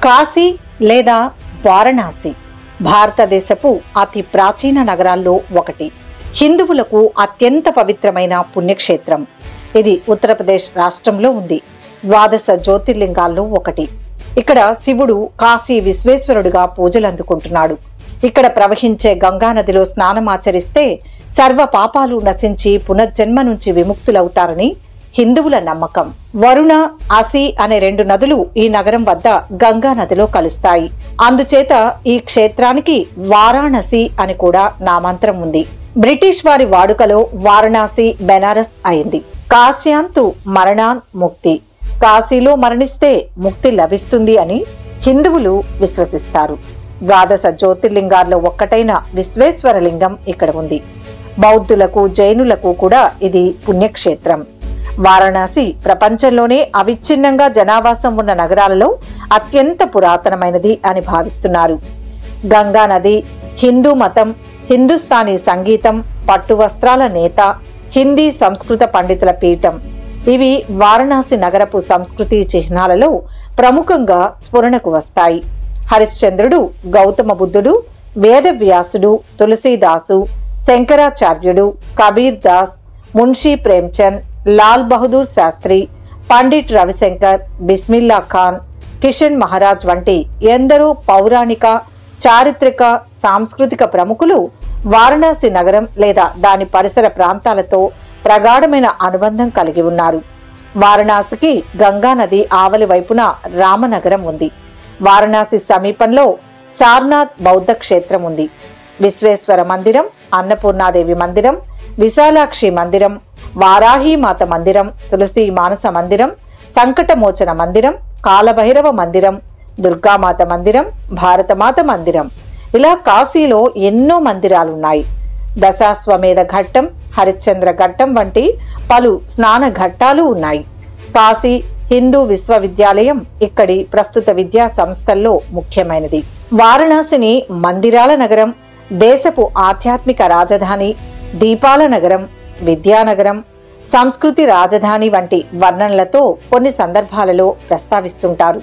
కాశీ లేదా వారణాసి భారతదేశపు అతి ప్రాచీన నగరాల్లో ఒకటి హిందువులకు అత్యంత పవిత్రమైన పుణ్యక్షేత్రం ఇది ఉత్తరప్రదేశ్ రాష్ట్రంలో ఉంది ద్వాదశ జ్యోతిర్లింగాల్లో ఒకటి ఇక్కడ శివుడు కాశీ విశ్వేశ్వరుడిగా పూజలు అందుకుంటున్నాడు ఇక్కడ ప్రవహించే గంగా నదిలో స్నానమాచరిస్తే సర్వ పాపాలు నశించి పునర్జన్మ నుంచి విముక్తులవుతారని హిందువుల నమ్మకం వరుణ అసి అనే రెండు నదులు ఈ నగరం వద్ద గంగా నదిలో కలుస్తాయి అందుచేత ఈ క్షేత్రానికి వారాణసి అని కూడా నామాంతరం ఉంది బ్రిటిష్ వారి వాడుకలో వారణాసి బెనారస్ అయింది కాశ్యాంతు మరణాన్ ముక్తి కాశీలో మరణిస్తే ముక్తి లభిస్తుంది అని హిందువులు విశ్వసిస్తారు ద్వాదశ జ్యోతిర్లింగాల్లో ఒక్కటైన విశ్వేశ్వర లింగం ఇక్కడ ఉంది బౌద్ధులకు జైనులకు కూడా ఇది పుణ్యక్షేత్రం వారణాసి ప్రపంచంలోనే అవిచ్ఛిన్నంగా జనావాసం ఉన్న నగరాలలో అత్యంత పురాతనమైనది అని భావిస్తున్నారు గంగా నది హిందూ మతం హిందుస్థానీ సంగీతం పట్టు వస్త్రాల నేత హిందీ సంస్కృత పండితుల పీఠం ఇవి వారణాసి నగరపు సంస్కృతి చిహ్నాలలో ప్రముఖంగా స్ఫురణకు వస్తాయి హరిశ్చంద్రుడు గౌతమ బుద్ధుడు వేదవ్యాసుడు తులసీదాసు శంకరాచార్యుడు కబీర్ దాస్ మున్షీ ప్రేమ్చంద్ లాల్ బహదూర్ శాస్త్రి పండిట్ రవిశంకర్ బిస్మిల్లా ఖాన్ కిషన్ మహారాజ్ వంటి ఎందరో పౌరాణిక చారిత్రక సాంస్కృతిక ప్రముఖులు వారణాసి నగరం లేదా దాని పరిసర ప్రాంతాలతో ప్రగాఢమైన అనుబంధం కలిగి ఉన్నారు వారణాసికి గంగా నది ఆవలి వైపున రామనగరం ఉంది వారణాసి సమీపంలో సార్నాథ్ బౌద్ధ క్షేత్రం ఉంది విశ్వేశ్వర మందిరం అన్నపూర్ణాదేవి మందిరం విశాలాక్షి మందిరం వారాహీమాత మందిరం తులసి మానస మందిరం సంకటమోచన మందిరం కాలభైరవ మందిరం దుర్గామాత మందిరం భారతమాత మందిరం ఇలా కాశీలో ఎన్నో మందిరాలున్నాయి దశాశ్వమేధ ఘట్టం హరిశ్చంద్ర ఘట్టం వంటి పలు స్నాన ఘట్టాలు ఉన్నాయి కాశీ హిందూ విశ్వవిద్యాలయం ఇక్కడి ప్రస్తుత విద్యా సంస్థల్లో ముఖ్యమైనది వారణాసిని మందిరాల నగరం దేశపు ఆధ్యాత్మిక రాజధాని దీపాల నగరం విద్యానగరం సంస్కృతి రాజధాని వంటి వర్ణనలతో కొన్ని సందర్భాలలో ప్రస్తావిస్తుంటారు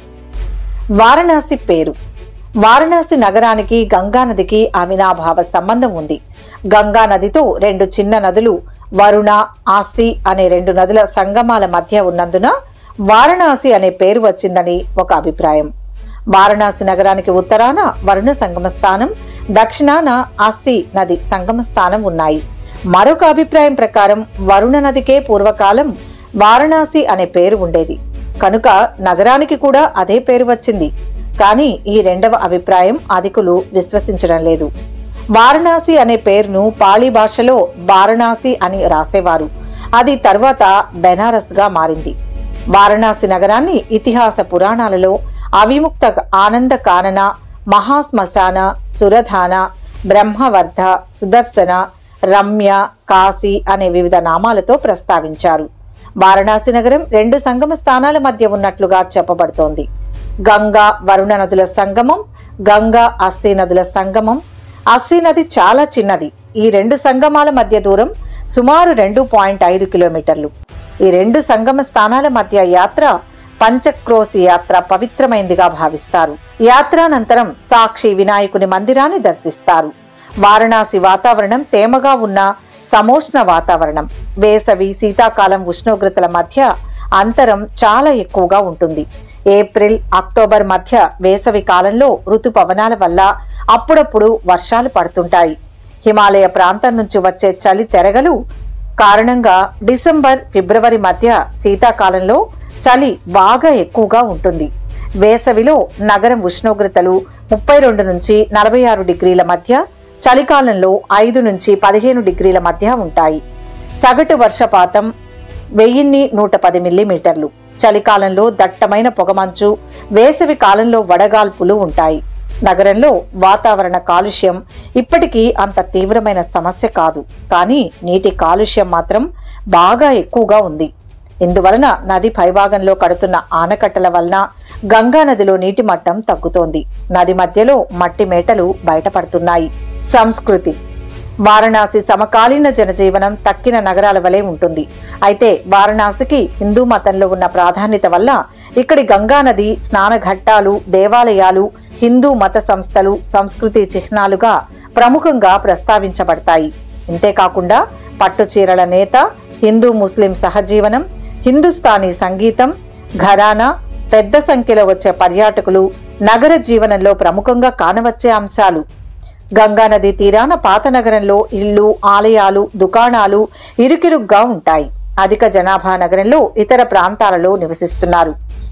వారణాసి పేరు వారణాసి నగరానికి గంగా నదికి అవినాభావ సంబంధం ఉంది గంగా నదితో రెండు చిన్న నదులు వరుణ ఆసి అనే రెండు నదుల సంగమాల మధ్య ఉన్నందున వారణాసి అనే పేరు వచ్చిందని ఒక అభిప్రాయం వారణాసి నగరానికి ఉత్తరాన వరుణ సంగమ స్థానం దక్షిణాన ఆసి నది సంగమ స్థానం ఉన్నాయి మరొక అభిప్రాయం ప్రకారం వరుణ నదికే పూర్వకాలం వారణాసి అనే పేరు ఉండేది కనుక నగరానికి కూడా అదే పేరు వచ్చింది కానీ ఈ రెండవ అభిప్రాయం అధికులు విశ్వసించడం లేదు వారణాసి అనే పేరును పాళీ భాషలో వారణాసి అని రాసేవారు అది తర్వాత బెనారస్ గా మారింది వారణాసి నగరాన్ని ఇతిహాస పురాణాలలో అవిముక్త ఆనంద కానన మహాశ్మశాన సురధాన బ్రహ్మవర్ధ సుదర్శన రమ్య కాశీ అనే వివిధ నామాలతో ప్రస్తావించారు వారణాసి నగరం రెండు సంగమ స్థానాల మధ్య ఉన్నట్లుగా చెప్పబడుతోంది గంగా వరుణ నదుల సంగమం గంగా అస్సీ నదుల సంగమం అస్సీ నది చాలా చిన్నది ఈ రెండు సంగమాల మధ్య దూరం సుమారు రెండు పాయింట్ ఐదు కిలోమీటర్లు ఈ రెండు సంగమ స్థానాల మధ్య యాత్ర పంచక్రోసి యాత్ర పవిత్రమైందిగా భావిస్తారు యాత్రానంతరం సాక్షి వినాయకుని మందిరాన్ని దర్శిస్తారు వారణాసి వాతావరణం తేమగా ఉన్న సమోష్ణ వాతావరణం వేసవి శీతాకాలం ఉష్ణోగ్రతల మధ్య అంతరం చాలా ఎక్కువగా ఉంటుంది ఏప్రిల్ అక్టోబర్ మధ్య వేసవి కాలంలో ఋతుపవనాల వల్ల అప్పుడప్పుడు వర్షాలు పడుతుంటాయి హిమాలయ ప్రాంతం నుంచి వచ్చే చలి తెరగలు కారణంగా డిసెంబర్ ఫిబ్రవరి మధ్య శీతాకాలంలో చలి బాగా ఎక్కువగా ఉంటుంది వేసవిలో నగరం ఉష్ణోగ్రతలు ముప్పై రెండు నుంచి నలభై ఆరు డిగ్రీల మధ్య చలికాలంలో ఐదు నుంచి పదిహేను డిగ్రీల మధ్య ఉంటాయి సగటు వర్షపాతం వెయ్యిన్ని నూట పది మిల్లీమీటర్లు చలికాలంలో దట్టమైన పొగమంచు వేసవి కాలంలో వడగాల్పులు ఉంటాయి నగరంలో వాతావరణ కాలుష్యం ఇప్పటికీ అంత తీవ్రమైన సమస్య కాదు కానీ నీటి కాలుష్యం మాత్రం బాగా ఎక్కువగా ఉంది ఇందువలన నది పైభాగంలో కడుతున్న ఆనకట్టల వలన గంగా నదిలో నీటి మట్టం తగ్గుతోంది నది మధ్యలో మట్టి మేటలు బయటపడుతున్నాయి సంస్కృతి వారణాసి సమకాలీన జనజీవనం తక్కిన నగరాల వలె ఉంటుంది అయితే వారణాసికి హిందూ మతంలో ఉన్న ప్రాధాన్యత వల్ల ఇక్కడి గంగానది స్నాన ఘట్టాలు దేవాలయాలు హిందూ మత సంస్థలు సంస్కృతి చిహ్నాలుగా ప్రముఖంగా ప్రస్తావించబడతాయి ఇంతేకాకుండా పట్టు చీరల నేత హిందూ ముస్లిం సహజీవనం హిందుస్థానీ సంగీతం ఘరానా పెద్ద సంఖ్యలో వచ్చే పర్యాటకులు నగర జీవనంలో ప్రముఖంగా కానవచ్చే అంశాలు గంగానది తీరాన పాత నగరంలో ఇళ్ళు ఆలయాలు దుకాణాలు ఇరుకిరుగ్గా ఉంటాయి అధిక జనాభా నగరంలో ఇతర ప్రాంతాలలో నివసిస్తున్నారు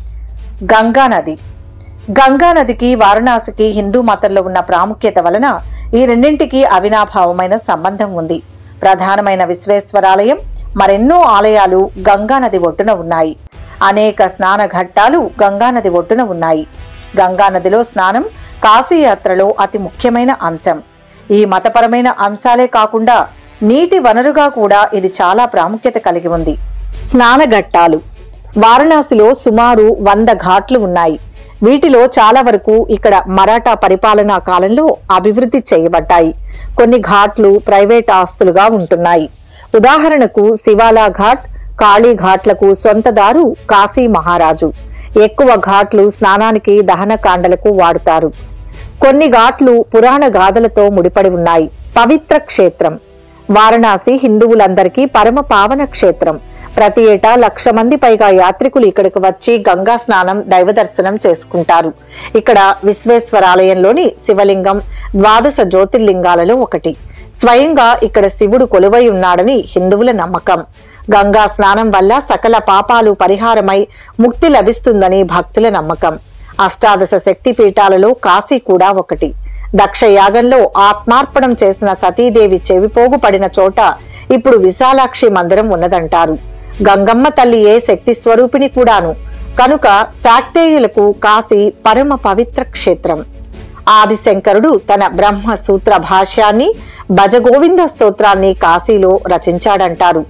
గంగానది గంగానదికి వారణాసికి హిందూ మతంలో ఉన్న ప్రాముఖ్యత వలన ఈ రెండింటికి అవినాభావమైన సంబంధం ఉంది ప్రధానమైన విశ్వేశ్వరాలయం మరెన్నో ఆలయాలు గంగానది ఒడ్డున ఉన్నాయి అనేక స్నాన ఘట్టాలు గంగానది ఒడ్డున ఉన్నాయి గంగానదిలో స్నానం కాశీయాత్రలో అతి ముఖ్యమైన అంశం ఈ మతపరమైన అంశాలే కాకుండా నీటి వనరుగా కూడా ఇది చాలా ప్రాముఖ్యత కలిగి ఉంది స్నాన ఘట్టాలు వారణాసిలో సుమారు వంద ఘాట్లు ఉన్నాయి వీటిలో చాలా వరకు ఇక్కడ మరాఠా పరిపాలనా కాలంలో అభివృద్ధి చేయబడ్డాయి కొన్ని ఘాట్లు ప్రైవేట్ ఆస్తులుగా ఉంటున్నాయి ఉదాహరణకు శివాలా ఘాట్ కాళీ ఘాట్లకు సొంతదారు కాశీ మహారాజు ఎక్కువ ఘాట్లు స్నానానికి దహన కాండలకు వాడుతారు కొన్ని ఘాట్లు పురాణ గాథలతో ముడిపడి ఉన్నాయి పవిత్ర క్షేత్రం వారణాసి హిందువులందరికీ పరమ పావన క్షేత్రం ప్రతి ఏటా లక్ష మంది పైగా యాత్రికులు ఇక్కడికి వచ్చి గంగా స్నానం దైవ దర్శనం చేసుకుంటారు ఇక్కడ విశ్వేశ్వరాలయంలోని శివలింగం ద్వాదశ జ్యోతిర్లింగాలలో ఒకటి స్వయంగా ఇక్కడ శివుడు కొలువై ఉన్నాడని హిందువుల నమ్మకం గంగా స్నానం వల్ల సకల పాపాలు పరిహారమై ముక్తి లభిస్తుందని భక్తుల నమ్మకం అష్టాదశ శక్తి పీఠాలలో కాశీ కూడా ఒకటి దక్ష యాగంలో ఆత్మార్పణం చేసిన సతీదేవి చెవిపోగు పడిన చోట ఇప్పుడు విశాలాక్షి మందిరం ఉన్నదంటారు గంగమ్మ తల్లియే శక్తి స్వరూపిణి కూడాను కనుక శాక్తేయులకు కాశీ పరమ పవిత్ర క్షేత్రం ఆదిశంకరుడు తన బ్రహ్మ సూత్ర భాష్యాన్ని భజగోవింద స్తోత్రాన్ని కాశీలో రచించాడంటారు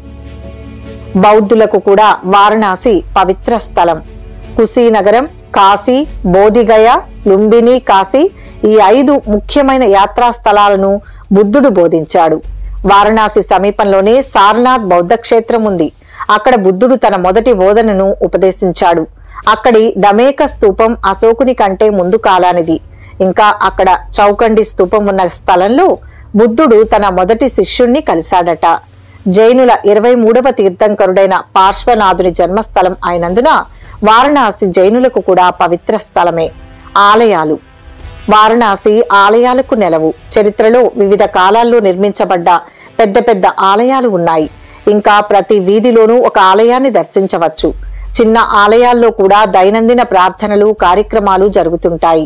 బౌద్ధులకు కూడా వారణాసి పవిత్ర స్థలం కుశీనగరం కాశీ బోధిగయ లుంబిని కాశీ ఈ ఐదు ముఖ్యమైన యాత్రా స్థలాలను బుద్ధుడు బోధించాడు వారణాసి సమీపంలోనే సారనాథ్ బౌద్ధ క్షేత్రం ఉంది అక్కడ బుద్ధుడు తన మొదటి బోధనను ఉపదేశించాడు అక్కడి దమేక స్తూపం అశోకుని కంటే ముందు కాలానిది ఇంకా అక్కడ చౌకండి స్తూపం ఉన్న స్థలంలో బుద్ధుడు తన మొదటి శిష్యుణ్ణి కలిశాడట జైనుల ఇరవై మూడవ తీర్థంకరుడైన పార్శ్వనాథుని జన్మస్థలం అయినందున వారణాసి జైనులకు కూడా పవిత్ర స్థలమే ఆలయాలు వారణాసి ఆలయాలకు నెలవు చరిత్రలో వివిధ కాలాల్లో నిర్మించబడ్డ పెద్ద పెద్ద ఆలయాలు ఉన్నాయి ఇంకా ప్రతి వీధిలోనూ ఒక ఆలయాన్ని దర్శించవచ్చు చిన్న ఆలయాల్లో కూడా దైనందిన ప్రార్థనలు కార్యక్రమాలు జరుగుతుంటాయి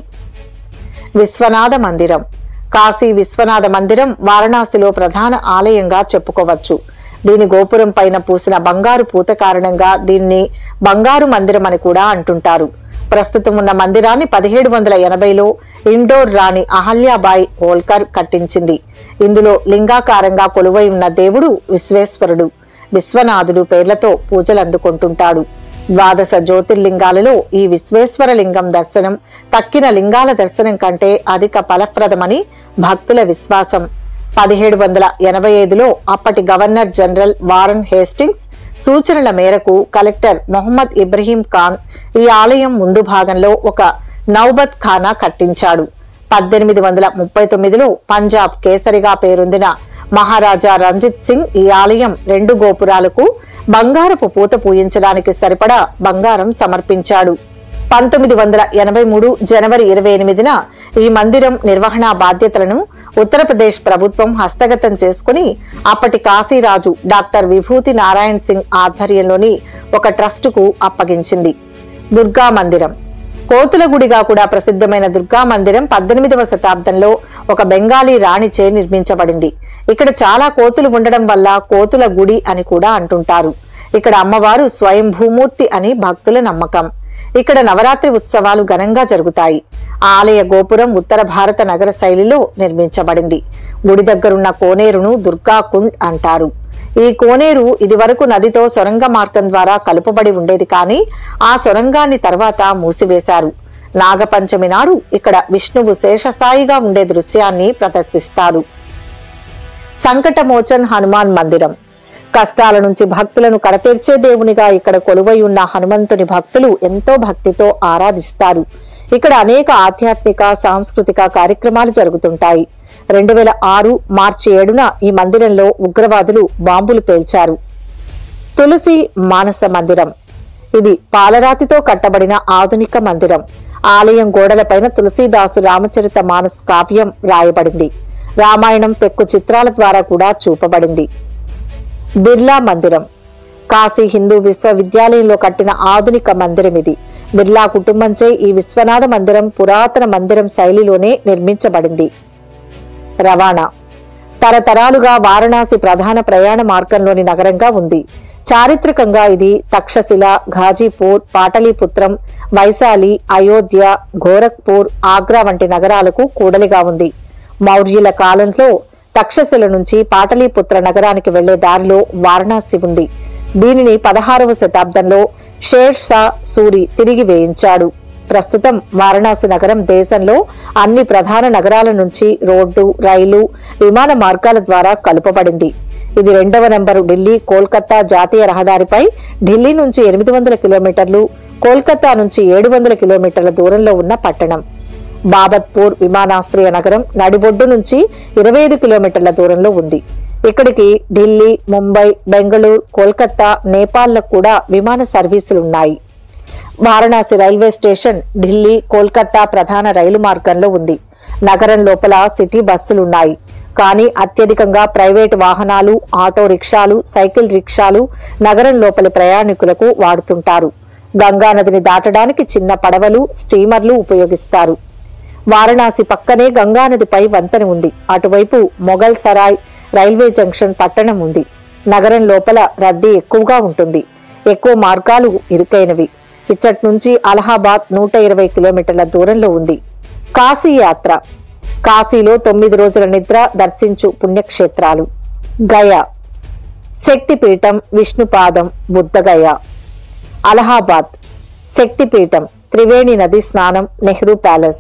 విశ్వనాథ మందిరం కాశీ విశ్వనాథ మందిరం వారణాసిలో ప్రధాన ఆలయంగా చెప్పుకోవచ్చు దీని గోపురం పైన పూసిన బంగారు పూత కారణంగా దీన్ని బంగారు మందిరం అని కూడా అంటుంటారు ప్రస్తుతం ఉన్న మందిరాన్ని పదిహేడు వందల ఎనభైలో ఇండోర్ రాణి అహల్యాబాయి హోల్కర్ కట్టించింది ఇందులో లింగాకారంగా కొలువై ఉన్న దేవుడు విశ్వేశ్వరుడు విశ్వనాథుడు పేర్లతో పూజలు అందుకుంటుంటాడు ద్వాదశ జ్యోతిర్లింగాలలో ఈ విశ్వేశ్వర లింగం దర్శనం తక్కిన లింగాల దర్శనం కంటే అధిక ఫలప్రదమని భక్తుల విశ్వాసం పదిహేడు వందల ఎనభై ఐదులో అప్పటి గవర్నర్ జనరల్ వారన్ హేస్టింగ్స్ సూచనల మేరకు కలెక్టర్ మొహమ్మద్ ఇబ్రహీం ఖాన్ ఈ ఆలయం ముందు భాగంలో ఒక నౌబత్ ఖానా కట్టించాడు పద్దెనిమిది వందల ముప్పై తొమ్మిదిలో పంజాబ్ కేసరిగా పేరొందిన మహారాజా రంజిత్ సింగ్ ఈ ఆలయం రెండు గోపురాలకు బంగారపు పూత పూయించడానికి సరిపడా బంగారం సమర్పించాడు పంతొమ్మిది వందల ఎనభై మూడు జనవరి ఇరవై ఎనిమిదిన ఈ మందిరం నిర్వహణా బాధ్యతలను ఉత్తరప్రదేశ్ ప్రభుత్వం హస్తగతం చేసుకుని అప్పటి కాశీరాజు డాక్టర్ విభూతి నారాయణ్ సింగ్ ఆధ్వర్యంలోని ఒక ట్రస్టుకు అప్పగించింది దుర్గా మందిరం కోతుల గుడిగా కూడా ప్రసిద్ధమైన దుర్గా మందిరం పద్దెనిమిదవ శతాబ్దంలో ఒక బెంగాలీ రాణిచే నిర్మించబడింది ఇక్కడ చాలా కోతులు ఉండడం వల్ల కోతుల గుడి అని కూడా అంటుంటారు ఇక్కడ అమ్మవారు స్వయంభూమూర్తి అని భక్తుల నమ్మకం ఇక్కడ నవరాత్రి ఉత్సవాలు ఘనంగా జరుగుతాయి ఆలయ గోపురం ఉత్తర భారత నగర శైలిలో నిర్మించబడింది గుడి దగ్గరున్న కోనేరును దుర్గా కుండ్ అంటారు ఈ కోనేరు ఇదివరకు నదితో సొరంగ మార్గం ద్వారా కలుపబడి ఉండేది కానీ ఆ సొరంగాన్ని తర్వాత మూసివేశారు నాగపంచమి నాడు ఇక్కడ విష్ణువు శేషసాయిగా ఉండే దృశ్యాన్ని ప్రదర్శిస్తారు సంకటమోచన్ హనుమాన్ మందిరం కష్టాల నుంచి భక్తులను కడతీర్చే దేవునిగా ఇక్కడ కొలువై ఉన్న హనుమంతుని భక్తులు ఎంతో భక్తితో ఆరాధిస్తారు ఇక్కడ అనేక ఆధ్యాత్మిక సాంస్కృతిక కార్యక్రమాలు జరుగుతుంటాయి రెండు వేల ఆరు మార్చి ఏడున ఈ మందిరంలో ఉగ్రవాదులు బాంబులు పేల్చారు తులసి మానస మందిరం ఇది పాలరాతితో కట్టబడిన ఆధునిక మందిరం ఆలయం గోడలపైన తులసీదాసు రామచరిత మానస్ కావ్యం రాయబడింది రామాయణం పెక్కు చిత్రాల ద్వారా కూడా చూపబడింది బిర్లా మందిరం కాశీ హిందూ విశ్వవిద్యాలయంలో కట్టిన ఆధునిక మందిరం ఇది బిర్లా కుటుంబంచే ఈ విశ్వనాథ మందిరం పురాతన మందిరం శైలిలోనే నిర్మించబడింది రవాణా తరతరాలుగా వారణాసి ప్రధాన ప్రయాణ మార్గంలోని నగరంగా ఉంది చారిత్రకంగా ఇది తక్షశిల ఘాజీపూర్ పాటలీపుత్రం వైశాలి అయోధ్య గోరఖ్పూర్ ఆగ్రా వంటి నగరాలకు కూడలిగా ఉంది మౌర్యుల కాలంలో తక్షశిల నుంచి పాటలీపుత్ర నగరానికి వెళ్లే దారిలో వారణాసి ఉంది దీనిని పదహారవ శతాబ్దంలో షేర్ షా సూరి తిరిగి వేయించాడు ప్రస్తుతం వారణాసి నగరం దేశంలో అన్ని ప్రధాన నగరాల నుంచి రోడ్డు రైలు విమాన మార్గాల ద్వారా కలుపబడింది ఇది రెండవ నెంబరు ఢిల్లీ కోల్కతా జాతీయ రహదారిపై ఢిల్లీ నుంచి ఎనిమిది వందల కిలోమీటర్లు కోల్కతా నుంచి ఏడు వందల కిలోమీటర్ల దూరంలో ఉన్న పట్టణం బాబత్పూర్ విమానాశ్రయ నగరం నడిబొడ్డు నుంచి ఇరవై ఐదు కిలోమీటర్ల దూరంలో ఉంది ఇక్కడికి ఢిల్లీ ముంబై బెంగళూరు కోల్కతా నేపాల్లకు కూడా విమాన సర్వీసులున్నాయి వారణాసి రైల్వే స్టేషన్ ఢిల్లీ కోల్కతా ప్రధాన రైలు మార్గంలో ఉంది నగరం లోపల సిటీ బస్సులున్నాయి కానీ అత్యధికంగా ప్రైవేటు వాహనాలు ఆటో రిక్షాలు సైకిల్ రిక్షాలు నగరం లోపలి ప్రయాణికులకు వాడుతుంటారు గంగా నదిని దాటడానికి చిన్న పడవలు స్టీమర్లు ఉపయోగిస్తారు వారణాసి పక్కనే గంగానదిపై వంతెన ఉంది అటువైపు మొఘల్ సరాయ్ రైల్వే జంక్షన్ పట్టణం ఉంది నగరం లోపల రద్దీ ఎక్కువగా ఉంటుంది ఎక్కువ మార్గాలు ఇరుకైనవి ఇచ్చటి నుంచి అలహాబాద్ నూట ఇరవై కిలోమీటర్ల దూరంలో ఉంది కాశీ యాత్ర కాశీలో తొమ్మిది రోజుల నిద్ర దర్శించు పుణ్యక్షేత్రాలు గయా శక్తిపీఠం విష్ణుపాదం బుద్ధగయ అలహాబాద్ శక్తిపీఠం త్రివేణి నది స్నానం నెహ్రూ ప్యాలెస్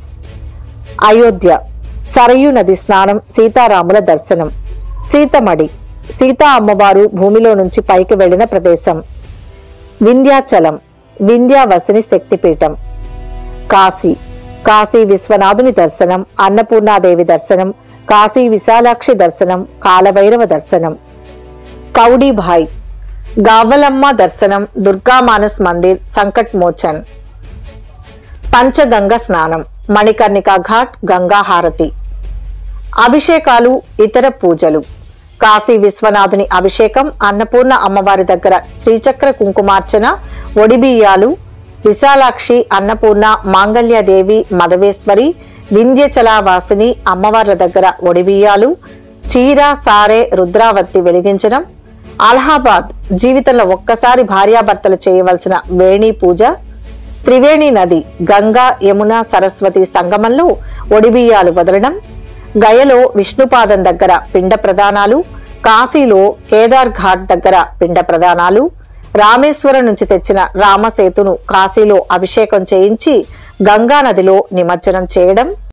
అయోధ్య సరయు నది స్నానం సీతారాముల దర్శనం సీతమడి సీతా అమ్మవారు భూమిలో నుంచి పైకి వెళ్లిన ప్రదేశం వింధ్యాచలం వింధ్యావసిని శక్తిపీఠం కాశీ కాశీ విశ్వనాథుని దర్శనం అన్నపూర్ణాదేవి దర్శనం కాశీ విశాలాక్షి దర్శనం కాలభైరవ దర్శనం కౌడీభాయ్ గావలమ్మ దర్శనం దుర్గా మానస్ మందిర్ సంకట్ మోచన్ పంచగంగ స్నానం మణికర్ణిక ఘాట్ గంగా హారతి అభిషేకాలు ఇతర పూజలు కాశీ విశ్వనాథుని అభిషేకం అన్నపూర్ణ అమ్మవారి దగ్గర శ్రీచక్ర కుంకుమార్చన ఒడిబియ్యాలు విశాలాక్షి అన్నపూర్ణ మాంగళ్యదేవి మదవేశ్వరి వింధ్యచలావాసిని అమ్మవార్ల దగ్గర ఒడిబియ్యాలు చీర సారే రుద్రావతి వెలిగించడం అలహాబాద్ జీవితంలో ఒక్కసారి భార్యాభర్తలు చేయవలసిన వేణి పూజ త్రివేణి నది గంగా యమున సరస్వతి సంగమంలో ఒడిబియ్యాలు వదలడం గయలో విష్ణుపాదం దగ్గర పిండ ప్రదానాలు కాశీలో కేదార్ ఘాట్ దగ్గర పిండ ప్రదానాలు రామేశ్వరం నుంచి తెచ్చిన రామసేతును కాశీలో అభిషేకం చేయించి గంగా నదిలో నిమజ్జనం చేయడం